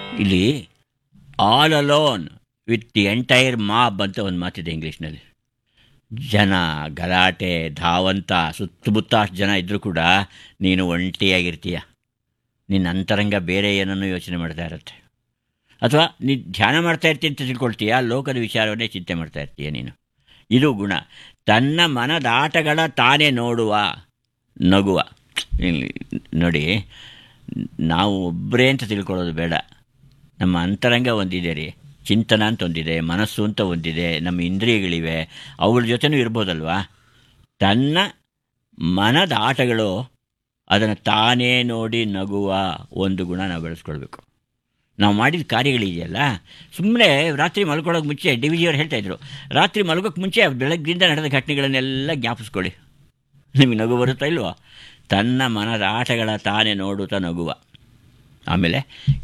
ಇಲ್ಲಿ all alone with the entire mob ಅಂತ ಒಂದು ಮಾತಿದೆ ಇಂಗ್ಲೀಷ್ನಲ್ಲಿ ಜನ ಗಲಾಟೆ ಧಾವಂತ ಸುತ್ತಮುತ್ತ ಅಷ್ಟು ಜನ ಇದ್ದರೂ ಕೂಡ ನೀನು ಒಂಟಿಯಾಗಿರ್ತೀಯ ನಿನ್ನ ಅಂತರಂಗ ಬೇರೆ ಏನನ್ನು ಯೋಚನೆ ಮಾಡ್ತಾ ಇರುತ್ತೆ ಅಥವಾ ನೀ ಧ್ಯಾನ ಮಾಡ್ತಾ ಇರ್ತೀಯ ಅಂತ ತಿಳ್ಕೊಳ್ತೀಯ ಲೋಕದ ವಿಚಾರವನ್ನೇ ಚಿಂತೆ ಮಾಡ್ತಾ ಇರ್ತೀಯ ನೀನು ಇದು ಗುಣ ತನ್ನ ಮನದಾಟಗಳ ತಾನೇ ನೋಡುವ ನಗುವ ಇಲ್ಲಿ ನೋಡಿ ನಾವು ಒಬ್ಬರೇ ಅಂತ ತಿಳ್ಕೊಳ್ಳೋದು ಬೇಡ ನಮ್ಮ ಅಂತರಂಗ ಒಂದಿದೆ ರೀ ಚಿಂತನ ಅಂತ ಒಂದಿದೆ ಮನಸ್ಸು ಅಂತ ಒಂದಿದೆ ನಮ್ಮ ಇಂದ್ರಿಯಗಳಿವೆ ಅವ್ರ ಜೊತೆನೂ ಇರ್ಬೋದಲ್ವಾ ತನ್ನ ಮನದ ಆಟಗಳು ಅದನ್ನು ತಾನೇ ನೋಡಿ ನಗುವ ಒಂದು ಗುಣ ನಾವು ಬೆಳೆಸ್ಕೊಳ್ಬೇಕು ನಾವು ಮಾಡಿದ ಕಾರ್ಯಗಳಿದೆಯಲ್ಲ ಸುಮ್ಮನೆ ರಾತ್ರಿ ಮಲ್ಕೊಳ್ಳೋಕೆ ಮುಂಚೆ ಡಿ ವಿ ಜಿಯವ್ರು ಹೇಳ್ತಾಯಿದ್ರು ರಾತ್ರಿ ಮಲ್ಗೋಕ್ಕೆ ಮುಂಚೆ ಬೆಳಗ್ಗಿಂದ ನಡೆದ ಘಟನೆಗಳನ್ನೆಲ್ಲ ಜ್ಞಾಪಿಸ್ಕೊಳ್ಳಿ ನಿಮಗೆ ನಗು ಬರುತ್ತಾ ಇಲ್ವೋ ತನ್ನ ಮನದ ಆಟಗಳ ತಾನೇ ನೋಡುತ್ತಾ ನಗುವ ಆಮೇಲೆ